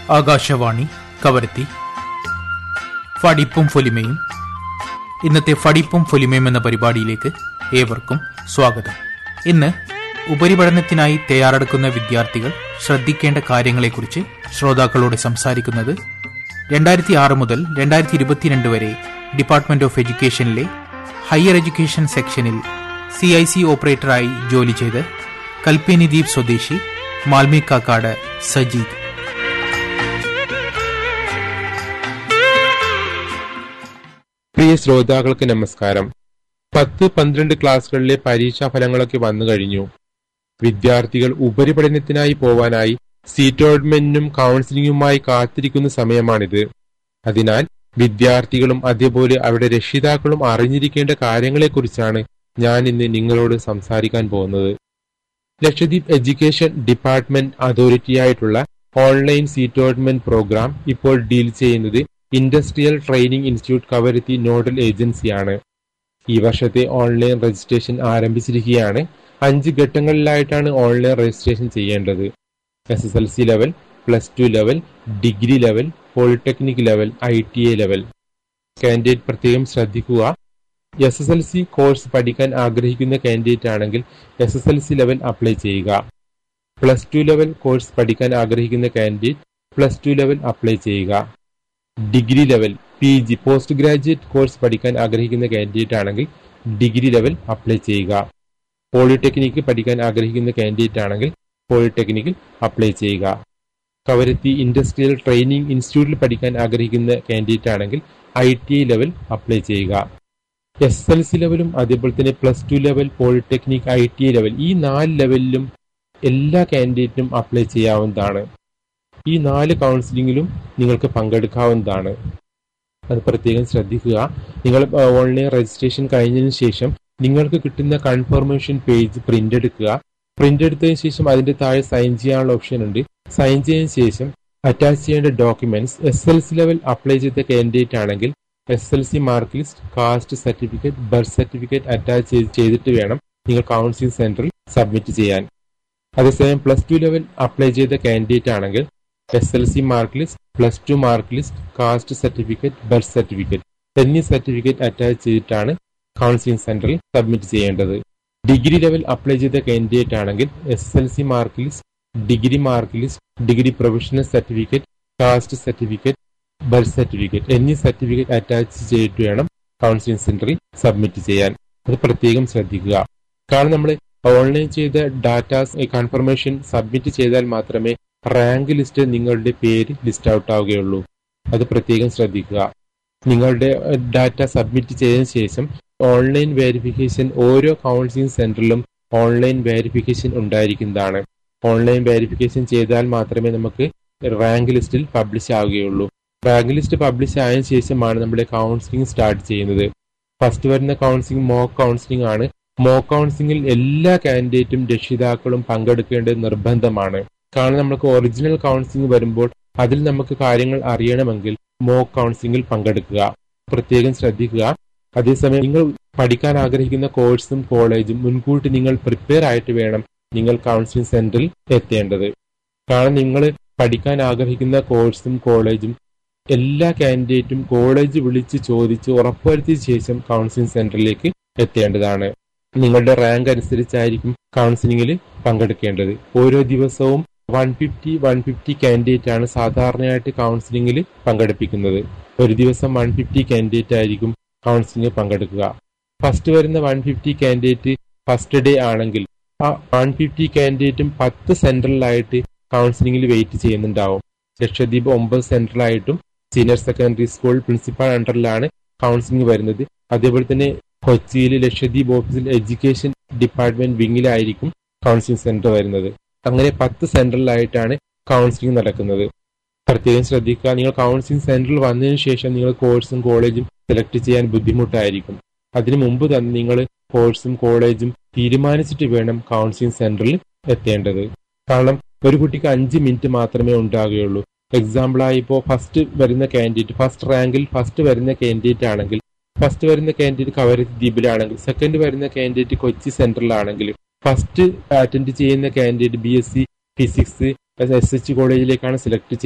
ആകാശവാണി കവരത്തി ഫടിപ്പും ഫൊലിമയും ഇന്നത്തെ ഫടിപ്പും ഫൊലിമയും എന്ന പരിപാടിയിലേക്ക് ഏവർക്കും സ്വാഗതം ഇന്ന് ഉപരിപഠനത്തിനായി തയ്യാറെടുക്കുന്ന വിദ്യാർത്ഥികൾ ശ്രദ്ധിക്കേണ്ട കാര്യങ്ങളെക്കുറിച്ച് ശ്രോതാക്കളോട് സംസാരിക്കുന്നത് രണ്ടായിരത്തി ആറ് മുതൽ രണ്ടായിരത്തി ഇരുപത്തിരണ്ട് വരെ ഡിപ്പാർട്ട്മെന്റ് ഓഫ് എഡ്യൂക്കേഷനിലെ ഹയർ എഡ്യൂക്കേഷൻ സെക്ഷനിൽ സി ഐ സി ഓപ്പറേറ്ററായി ജോലി ചെയ്ത് കൽപ്പേനി ദ്വീപ് സ്വദേശി മാൽമി കാക്കാട് സജീദ് പ്രിയ ശ്രോതാക്കൾക്ക് നമസ്കാരം പത്ത് പന്ത്രണ്ട് ക്ലാസ്സുകളിലെ പരീക്ഷാ ഫലങ്ങളൊക്കെ വന്നു കഴിഞ്ഞു വിദ്യാർത്ഥികൾ ഉപരിപഠനത്തിനായി പോവാനായി സീറ്റ് അലോട്ട്മെന്റിനും കൗൺസിലിംഗുമായി കാത്തിരിക്കുന്ന സമയമാണിത് അതിനാൽ വിദ്യാർത്ഥികളും അതേപോലെ അവരുടെ രക്ഷിതാക്കളും അറിഞ്ഞിരിക്കേണ്ട കാര്യങ്ങളെക്കുറിച്ചാണ് ഞാൻ ഇന്ന് നിങ്ങളോട് സംസാരിക്കാൻ പോകുന്നത് ലക്ഷദ്വീപ് എഡ്യൂക്കേഷൻ ഡിപ്പാർട്ട്മെന്റ് അതോറിറ്റിയായിട്ടുള്ള ഓൺലൈൻ സീറ്റ് അലോട്ട്മെന്റ് പ്രോഗ്രാം ഇപ്പോൾ ഡീൽ ചെയ്യുന്നത് industrial training institute Kavaratti nodal ഏജൻസിയാണ് ഈ വർഷത്തെ ഓൺലൈൻ രജിസ്ട്രേഷൻ ആരംഭിച്ചിരിക്കുകയാണ് അഞ്ച് ഘട്ടങ്ങളിലായിട്ടാണ് ഓൺലൈൻ രജിസ്ട്രേഷൻ ചെയ്യേണ്ടത് S S L C level plus two level degree level polytechnic level I T A level candidate പ്രത്യേകം ശ്രദ്ധിക്കുക S S L C course പഠിക്കാൻ ആഗ്രഹിക്കുന്ന കാൻഡിഡേറ്റ് ആണെങ്കിൽ S S L C level apply ചെയ്യുക plus two level course പഠിക്കാൻ ആഗ്രഹിക്കുന്ന candidate plus two level apply ചെയ്യുക degree level P G post graduate course പഠിക്കാൻ ആഗ്രഹിക്കുന്ന കാൻഡിഡേറ്റ് ആണെങ്കിൽ ഡിഗ്രി ലെവൽ അപ്ലൈ ചെയ്യുക പോളിടെക്നിക്ക് പഠിക്കാൻ ആഗ്രഹിക്കുന്ന കാൻഡിഡേറ്റ് ആണെങ്കിൽ പോളിടെക്നിക്കിൽ അപ്ലൈ ചെയ്യുക കവരത്തി ഇൻഡസ്ട്രിയൽ ട്രെയിനിംഗ് ഇൻസ്റ്റിറ്റ്യൂട്ടിൽ പഠിക്കാൻ ആഗ്രഹിക്കുന്ന കാൻഡിഡേറ്റ് ആണെങ്കിൽ I T I level apply ചെയ്യുക എസ് എൽ സി ലെവലും അതേപോലെ തന്നെ plus two level polytechnic I T I level ഈ നാല് ലെവലിലും എല്ലാ കാൻഡിഡേറ്റിനും അപ്ലൈ ചെയ്യാവുന്നതാണ് ഈ നാല് കൗൺസിലിംഗിലും നിങ്ങൾക്ക് പങ്കെടുക്കാവുന്നതാണ് അത് പ്രത്യേകം ശ്രദ്ധിക്കുക നിങ്ങൾ ഓൺലൈൻ രജിസ്ട്രേഷൻ കഴിഞ്ഞതിന് ശേഷം നിങ്ങൾക്ക് കിട്ടുന്ന കൺഫർമേഷൻ പേജ് പ്രിന്റ് എടുക്കുക പ്രിന്റ് എടുത്തതിന് ശേഷം അതിന്റെ താഴെ സൈൻ ചെയ്യാനുള്ള ഓപ്ഷൻ ഉണ്ട് സൈൻ ചെയ്തതിനു ശേഷം അറ്റാച്ച് ചെയ്യേണ്ട documents S L C level apply ചെയ്ത കാൻഡിഡേറ്റ് ആണെങ്കിൽ S L C mark list caste certificate birth certificate attach ചെയ്തിട്ട് വേണം നിങ്ങൾ കൗൺസിലിംഗ് സെന്ററിൽ സബ്മിറ്റ് ചെയ്യാൻ അതേസമയം പ്ലസ് ടു ലെവൽ അപ്ലൈ ചെയ്ത കാൻഡിഡേറ്റ് ആണെങ്കിൽ S L C mark list plus two mark list caste certificate birth certificate എന്നീ സർട്ടിഫിക്കറ്റ് അറ്റാച്ച് ചെയ്തിട്ടാണ് കൗൺസിലിംഗ് സെന്ററിൽ സബ്മിറ്റ് ചെയ്യേണ്ടത് ഡിഗ്രി ലെവൽ അപ്ലൈ ചെയ്ത കാൻഡിഡേറ്റ് ആണെങ്കിൽ S L C mark list degree mark list degree professional certificate caste certificate birth certificate എന്നീ certificate attach ചെയ്തിട്ട് വേണം counselling സെന്ററിൽ സബ്മിറ്റ് ചെയ്യാൻ അത് പ്രത്യേകം ശ്രദ്ധിക്കുക കാരണം നമ്മൾ ഓൺലൈൻ ചെയ്ത ഡാറ്റാസ് കൺഫർമേഷൻ സബ്മിറ്റ് ചെയ്താൽ മാത്രമേ റാങ്ക് ലിസ്റ്റ് നിങ്ങളുടെ പേര് ലിസ്റ്റ് ഔട്ട് ആവുകയുള്ളൂ അത് പ്രത്യേകം ശ്രദ്ധിക്കുക നിങ്ങളുടെ ഡാറ്റ സബ്മിറ്റ് ചെയ്തതിനു ശേഷം ഓൺലൈൻ വെരിഫിക്കേഷൻ ഓരോ കൗൺസിലിംഗ് സെന്ററിലും ഓൺലൈൻ വെരിഫിക്കേഷൻ ഉണ്ടായിരിക്കുന്നതാണ് ഓൺലൈൻ വെരിഫിക്കേഷൻ ചെയ്താൽ മാത്രമേ നമുക്ക് റാങ്ക് ലിസ്റ്റിൽ പബ്ലിഷ് ആവുകയുള്ളൂ റാങ്ക് ലിസ്റ്റ് പബ്ലിഷ് ആയതിനു ശേഷമാണ് നമ്മുടെ കൗൺസിലിംഗ് സ്റ്റാർട്ട് ചെയ്യുന്നത് ഫസ്റ്റ് വരുന്ന കൗൺസിലിംഗ് മോക്ക് കൗൺസിലിംഗ് ആണ് മോക്ക് കൗൺസിലിംഗിൽ എല്ലാ കാൻഡിഡേറ്റും രക്ഷിതാക്കളും പങ്കെടുക്കേണ്ടത് നിർബന്ധമാണ് കാരണം നമുക്ക് ഒറിജിനൽ കൗൺസിലിംഗ് വരുമ്പോൾ അതിൽ നമുക്ക് കാര്യങ്ങൾ അറിയണമെങ്കിൽ മോക്ക് കൗൺസിലിംഗിൽ പങ്കെടുക്കുക പ്രത്യേകം ശ്രദ്ധിക്കുക അതേസമയം നിങ്ങൾ പഠിക്കാൻ ആഗ്രഹിക്കുന്ന കോഴ്സും കോളേജും മുൻകൂട്ടി നിങ്ങൾ പ്രിപ്പയർ ആയിട്ട് വേണം നിങ്ങൾ കൗൺസിലിംഗ് സെന്ററിൽ എത്തേണ്ടത് കാരണം നിങ്ങൾ പഠിക്കാൻ ആഗ്രഹിക്കുന്ന കോഴ്സും കോളേജും എല്ലാ കാൻഡിഡേറ്റും കോളേജ് വിളിച്ച് ചോദിച്ച് ഉറപ്പുവരുത്തിയ ശേഷം കൗൺസിലിംഗ് സെന്ററിലേക്ക് എത്തേണ്ടതാണ് നിങ്ങളുടെ റാങ്ക് അനുസരിച്ചായിരിക്കും കൗൺസിലിംഗിൽ പങ്കെടുക്കേണ്ടത് ഓരോ ദിവസവും one fifty one fifty candidate ആണ് സാധാരണയായിട്ട് കൗൺസിലിംഗിൽ പങ്കെടുപ്പിക്കുന്നത് ഒരു ദിവസം വൺ ഫിഫ്റ്റി കാൻഡിഡേറ്റ് ആയിരിക്കും കൗൺസിലിംഗിൽ പങ്കെടുക്കുക ഫസ്റ്റ് വരുന്ന one fifty candidate first day ആണെങ്കിൽ ആ വൺ ഫിഫ്റ്റി കാൻഡിഡേറ്റും പത്ത് സെന്ററിലായിട്ട് കൗൺസിലിംഗിൽ വെയിറ്റ് ചെയ്യുന്നുണ്ടാവും ലക്ഷദ്വീപ് ഒമ്പത് സെന്ററിലായിട്ടും സീനിയർ സെക്കൻഡറി സ്കൂൾ പ്രിൻസിപ്പൽ അണ്ടറിലാണ് കൗൺസിലിംഗ് വരുന്നത് അതേപോലെ തന്നെ കൊച്ചിയിൽ ലക്ഷദ്വീപ് ഓഫീസിൽ എഡ്യൂക്കേഷൻ ഡിപ്പാർട്ട്മെന്റ് വിങ്ങിലായിരിക്കും കൗൺസിലിംഗ് സെന്റർ വരുന്നത് അങ്ങനെ പത്ത് സെന്ററിലായിട്ടാണ് കൗൺസിലിംഗ് നടക്കുന്നത് പ്രത്യേകം ശ്രദ്ധിക്കുക നിങ്ങൾ കൗൺസിലിംഗ് സെന്ററിൽ വന്നതിന് ശേഷം നിങ്ങൾ കോഴ്സും കോളേജും സെലക്ട് ചെയ്യാൻ ബുദ്ധിമുട്ടായിരിക്കും അതിനു മുമ്പ് തന്നെ നിങ്ങൾ കോഴ്സും കോളേജും തീരുമാനിച്ചിട്ട് വേണം കൗൺസിലിംഗ് സെന്ററിൽ എത്തേണ്ടത് കാരണം ഒരു കുട്ടിക്ക് അഞ്ച് മിനിറ്റ് മാത്രമേ ഉണ്ടാകുകയുള്ളൂ എക്സാമ്പിളായി ഇപ്പോൾ ഫസ്റ്റ് വരുന്ന കാൻഡിഡേറ്റ് ഫസ്റ്റ് റാങ്കിൽ ഫസ്റ്റ് വരുന്ന കാൻഡിഡേറ്റ് ആണെങ്കിൽ ഫസ്റ്റ് വരുന്ന കാൻഡിഡേറ്റ് കവരത്തി ദ്വീപിലാണെങ്കിൽ സെക്കൻഡ് വരുന്ന കാൻഡിഡേറ്റ് കൊച്ചി സെന്ററിലാണെങ്കിൽ ഫസ്റ്റ് അറ്റൻഡ് ചെയ്യുന്ന candidate B S C physics S H കോളേജിലേക്കാണ് സെലക്ട്